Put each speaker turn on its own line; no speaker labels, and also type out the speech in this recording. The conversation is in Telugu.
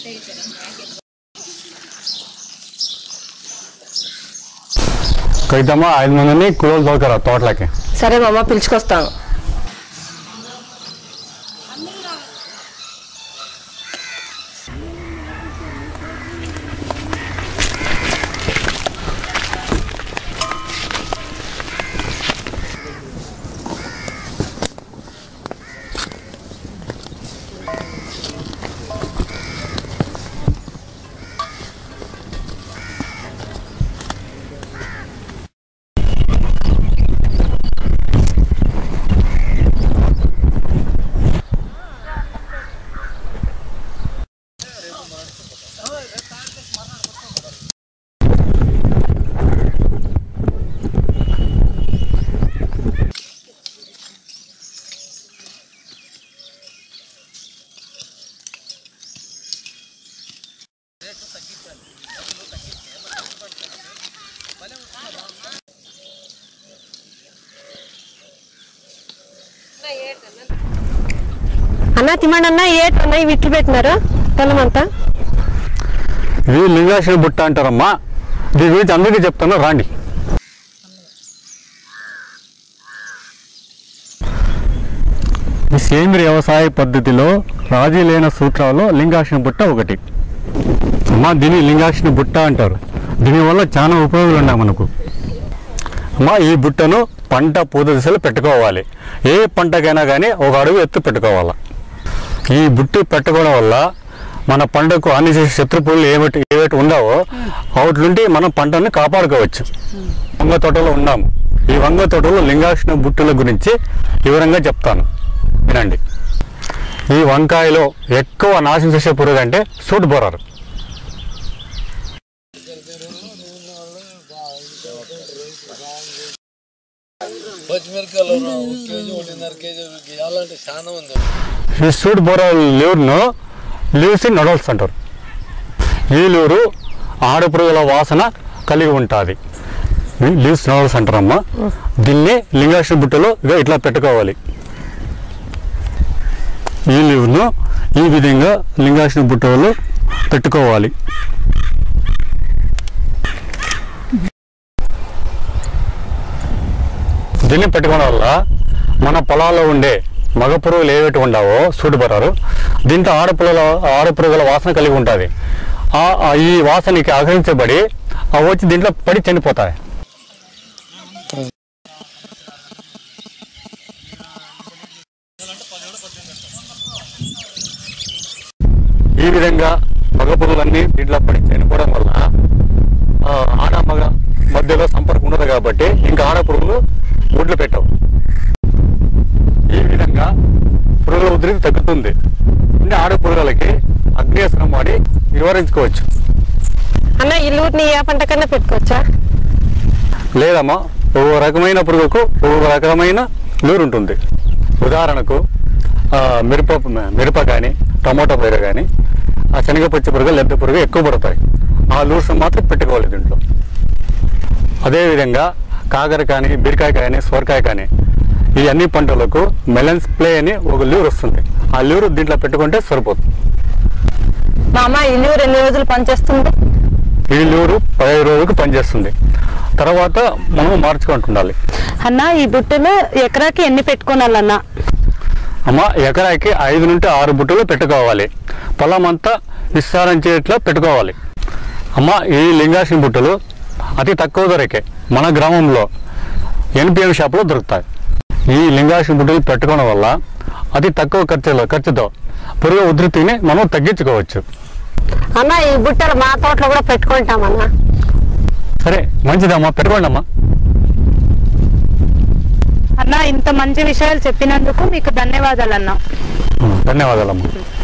కవితమ్మ ఐదు మందిని కూలోలు తోలుకరా తోటలకి
సరే మామ పిలుచుకొస్తాను అన్న తిమ్మండి అన్న ఏటన్నా ఇవి ఇట్లు పెట్టినారు పొలమంతా
ఇది లింగాశ్వర బుట్ట అంటారమ్మా దీని గురించి అందరికీ చెప్తాను రాండి ఈ సేంద్రియ వ్యవసాయ పద్ధతిలో రాజీ లేని సూత్రాల్లో లింగాశ్వర బుట్ట ఒకటి అమ్మా దీన్ని లింగాశ్వర బుట్ట అంటారు దీనివల్ల చాలా ఉపయోగాలు ఉన్నాయి మనకు అమ్మా ఈ బుట్టను పంట పూత దిశలో పెట్టుకోవాలి ఏ పంటకైనా కానీ ఒక అడుగు ఎత్తు పెట్టుకోవాలి ఈ బుట్టి పెట్టుకోవడం వల్ల మన పంటకు అన్ని చేసే శత్రుపులు ఏమిటి ఏవైతే ఉండవో వాటి నుండి మనం పంటని కాపాడుకోవచ్చు వంగ తోటలో ఉన్నాము ఈ వంగ తోటలో లింగాష్ణ బుట్టుల గురించి వివరంగా చెప్తాను వినండి ఈ వంకాయలో ఎక్కువ నాశనం చేసే పురుగు అంటే సూట్ బొరారు
పచ్చిమిరకాయలు ఒక కేజీ ఒకటిన్నర కేజీ ఇవ్వాలంటే చాలా ఉంది
ఈ సూట్ బొరాల్ లీవ్ను లీవ్స్ ఇన్ నొడల్స్ అంటారు ఈ లీవ్రు ఆడపురుగుల వాసన కలిగి ఉంటుంది లీవ్స్ నొడల్స్ అంటారమ్మా దీన్ని లింగాశ్ర బుట్టలో ఇగో ఇట్లా పెట్టుకోవాలి ఈ లీవ్ను ఈ విధంగా లింగాశ్ర బుట్టలో పెట్టుకోవాలి దీన్ని పెట్టుకోవడం వల్ల మన పొలాల్లో ఉండే మగ పురుగులు ఏవైతే ఉండవో సూటిపరారు దీంట్లో ఆడపురుగుల ఆడపురుగుల వాసన కలిగి ఉంటుంది ఆ- ఆ ఈ వాసనకి ఆగ్రహించబడి అవి వచ్చి దీంట్లో పడి చనిపోతాయి ఈ విధంగా మగ పురుగులన్నీ దీంట్లో పడి చనిపోవడం వల్ల ఆ, ఆడ మగ మధ్యలో సంపర్కం ఉండదు కాబట్టి ఇంకా ఆడ పురుగులు గుడ్లు పెట్టవు ఈ విధంగా పురుగుల ఉధృతి తగ్గుతుంది అంటే ఆడ పురుగులకి అగ్నేసనం వాడి నివారించుకోవచ్చు
అన్న ఈ లూట్ని ఏ పంట కన్నా పెట్టుకోవచ్చా
లేదమ్మా ఒక్కో రకమైన పురుగుకు ఒక్కొక్క రకమైన లూరు ఉంటుంది ఉదాహరణకు ఆ, మిరప మిరప కానీ టమాటో పైర కానీ ఆ శనగ పచ్చి పురుగు లెద్ద పురుగు ఎక్కువ పడతాయి ఆ లూర్స్ మాత్రం పెట్టుకోవాలి దీంట్లో అదేవిధంగా కాకర కానీ బీరకాయ కానీ సొరకాయ కానీ ఈ అన్ని పంటలకు మెలన్స్ ప్లే అని ఒక ల్యూర్ వస్తుంది ఆ ల్యూర్ దీంట్లో పెట్టుకుంటే సరిపోతుంది
మా అమ్మ ఈ లూరు ఎన్ని రోజులు పనిచేస్తుంది
ఈ ల్యూరు పదిహేను రోజులకు పనిచేస్తుంది తర్వాత మనం మార్చుకుంటుండాలి
అన్న ఈ బుట్టలు ఎకరాకి ఎన్ని పెట్టుకోనాలన్న
అమ్మ ఎకరాకి ఐదు నుండి ఆరు బుట్టలు పెట్టుకోవాలి పొలం అంతా విస్తారించేట్లా పెట్టుకోవాలి అమ్మ ఈ లింగాశ్రీ బుట్టలు అతి తక్కువ ధరకే మన గ్రామంలో ఎన్పిఎం షాప్లో దొరుకుతాయి ఈ లింగాశ్రీ బుట్టలు పెట్టుకోవడం వల్ల అతి తక్కువ ఖర్చులో ఖర్చుతో పురుగు ఉధృతిని మనం తగ్గించుకోవచ్చు
అన్న ఈ బుట్టలు మా తోటలో కూడా పెట్టుకుంటామన్న
సరే మంచిదమ్మా పెట్టుకోండి అమ్మా
అన్న ఇంత మంచి విషయాలు చెప్పినందుకు మీకు ధన్యవాదాలు అన్న
ధన్యవాదాలమ్మా